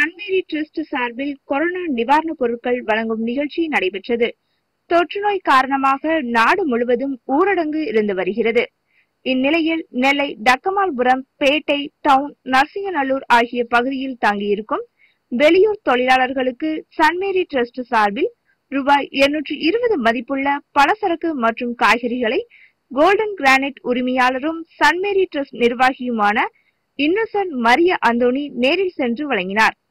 சன்மேரி trust சார்பில் corona நிவாரணப் பொருட்கள் வழங்கும் நிகழ்ச்சி நடைபெற்றது தொற்று நோய் காரணமாக நாடு முழுவதும் ஊரடங்கு இருந்து வருகிறது இந்நிலையில் நெல்லை டக்கமால்புரம் பேட்டை டவுன் நரசிங்கநல்லூர் ஆகிய பகுதியில் தங்கியிருக்கும் வெளியூர் தொழிலாளர்களுக்கு சன்மேரி ட்ரஸ்ட் சார்பில் ரூபாய் இருநூற்றி இருபது மதிப்புள்ள பலசரக்கு மற்றும் காய்கறிகளை கோல்டன் கிரானைட் உரிமையாளரும் சன்மேரி ட்ரஸ்ட் நிர்வாகியுமான இன்னசென்ட் மரிய அந்தோணி நேரில் சென்று வழங்கினார்